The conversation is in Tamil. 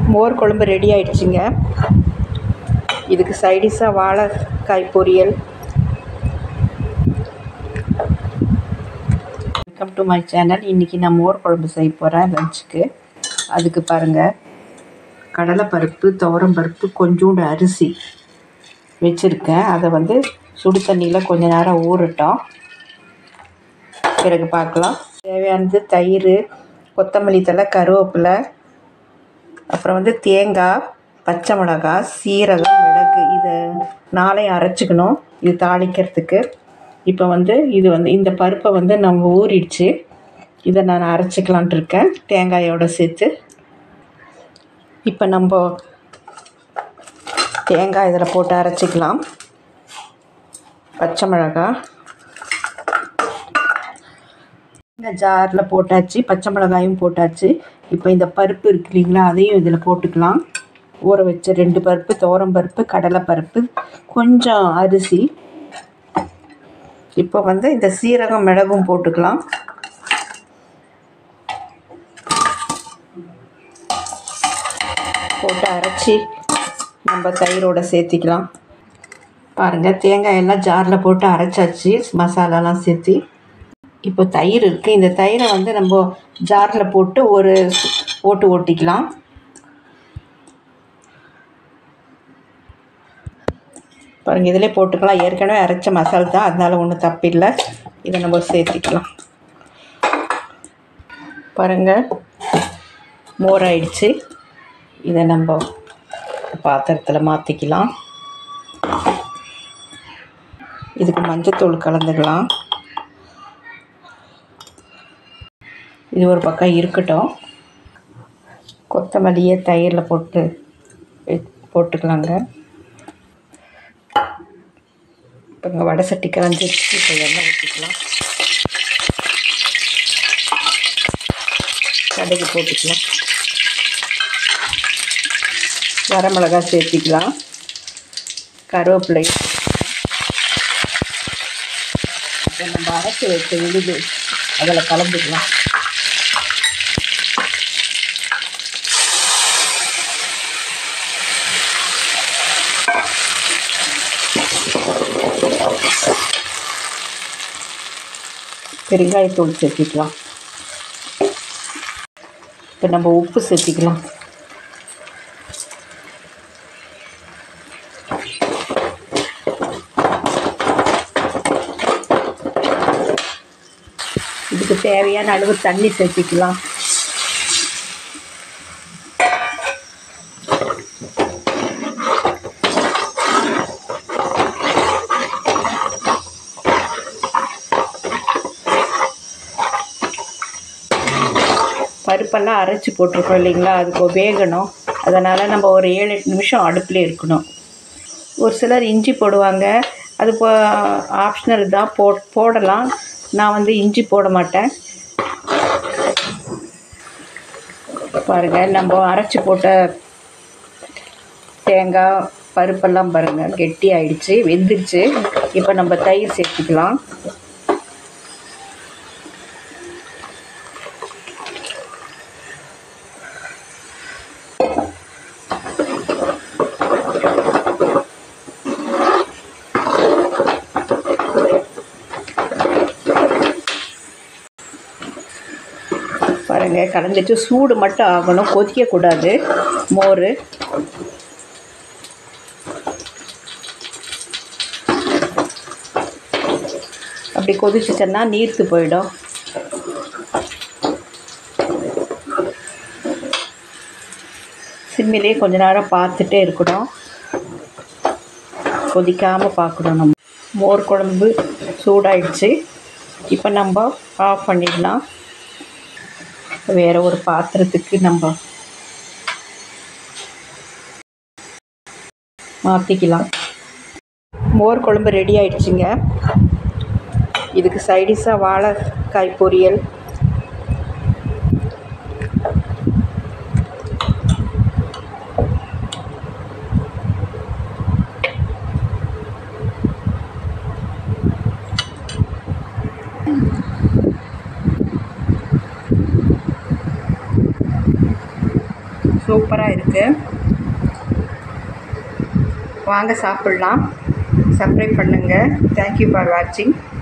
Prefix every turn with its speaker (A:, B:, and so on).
A: மோர் குழம்பு ரெடி ஆயிடுச்சுங்க இதுக்கு சைடிஷாக வாழைக்காய் பொரியல் வெல்கம் டு மை சேனல் இன்றைக்கி நான் மோர் குழம்பு செய்ய போகிறேன் லஞ்சுக்கு அதுக்கு பாருங்கள் கடலைப்பருப்பு துவரம்பருப்பு கொஞ்சோண்டு அரிசி வச்சுருக்கேன் அதை வந்து சுடு தண்ணியில் கொஞ்ச நேரம் ஊறட்டும் பிறகு பார்க்கலாம் தேவையானது தயிர் கொத்தமல்லி தழை கருவேப்பிலை அப்புறம் வந்து தேங்காய் பச்சை மிளகாய் சீரகம் மிளகு இதை நாளையும் அரைச்சிக்கணும் இது தாளிக்கிறதுக்கு இப்போ வந்து இது வந்து இந்த பருப்பை வந்து நம்ம ஊறிடுச்சு இதை நான் அரைச்சிக்கலான்ட்டு இருக்கேன் தேங்காயோடு சேர்த்து இப்போ நம்ம தேங்காய் இதில் போட்டு அரைச்சிக்கலாம் பச்சை மிளகாய் இந்த ஜாரில் போட்டாச்சு பச்சை மிளகாயும் போட்டாச்சு இப்போ இந்த பருப்பு இருக்கு இல்லைங்களா அதையும் இதில் போட்டுக்கலாம் ஊற வச்ச ரெண்டு பருப்பு துவரம் பருப்பு கடலை பருப்பு கொஞ்சம் அரிசி இப்போ வந்து இந்த சீரகம் மிளகும் போட்டுக்கலாம் போட்டு அரைச்சி நம்ம தயிரோட சேர்த்திக்கலாம் பாருங்கள் தேங்காய் எல்லாம் ஜாரில் போட்டு அரைச்சாச்சு மசாலாலாம் சேர்த்து இப்போ தயிர் இருக்குது இந்த தயிரை வந்து நம்ம ஜாரில் போட்டு ஒரு ஓட்டு ஓட்டிக்கலாம் பாருங்கள் இதிலே போட்டுக்கலாம் ஏற்கனவே அரைச்ச மசால் தான் அதனால ஒன்றும் தப்பில்லை இதை நம்ம சேர்த்திக்கலாம் பாருங்கள் மோர் ஆயிடுச்சு இதை நம்ம பாத்திரத்தில் மாற்றிக்கலாம் இதுக்கு மஞ்சத்தூள் கலந்துக்கலாம் இது ஒரு பக்கம் இருக்கட்டும் கொத்தமல்லியை தயிரில் போட்டு போட்டுக்கலாங்க இப்போ இங்கே வடை சட்டி கலந்துச்சு இப்போ எண்ணெய் ஊற்றிக்கலாம் கடுகு போட்டுக்கலாம் வரமிளகா சேர்த்திக்கலாம் கருவேப்பிலை இப்போ நம்ம அரைச்சி வச்ச விழுது அதில் கலந்துக்கலாம் பெருங்காயத்தூள் சேர்த்திக்கலாம் இப்போ நம்ம உப்பு சேர்த்திக்கலாம் இதுக்கு தேவையான அளவு தண்ணி சேர்த்திக்கலாம் பருப்பெல்லாம் அரைச்சி போட்டிருக்கோம் இல்லைங்களா அதுக்கு வேகணும் அதனால் நம்ம ஒரு ஏழு எட்டு நிமிஷம் அடுப்பில் இருக்கணும் ஒரு சிலர் இஞ்சி போடுவாங்க அது போ ஆப்ஷனல் தான் போ போடலாம் நான் வந்து இஞ்சி போட மாட்டேன் பாருங்கள் நம்ம அரைச்சி போட்ட தேங்காய் பருப்பெல்லாம் பாருங்கள் கெட்டி ஆயிடுச்சு வெந்துருச்சு இப்போ நம்ம தயிர் சேர்த்துக்கலாம் பாருங்கள் கலந்துட்டு சூடு மட்டும் ஆகணும் கொதிக்கக்கூடாது மோர் அப்படி கொதிச்சிட்டன்னா நீர்த்து போயிடும் சிம்மிலே கொஞ்ச நேரம் பார்த்துட்டே இருக்கணும் கொதிக்காமல் பார்க்கணும் நம்ம மோர் குழம்பு சூடாயிடுச்சு இப்போ நம்ம ஆஃப் பண்ணிடலாம் வேறு ஒரு பாத்திரத்துக்கு நம்ம மாற்றிக்கலாம் மோர் குழம்பு ரெடி ஆயிடுச்சுங்க இதுக்கு சைடிஷாக வாழைக்காய் பொரியல் சூப்பராக இருக்குது வாங்க சாப்பிட்லாம் சப்ஸ்கிரைப் பண்ணுங்கள் தேங்க்யூ ஃபார் வாட்சிங்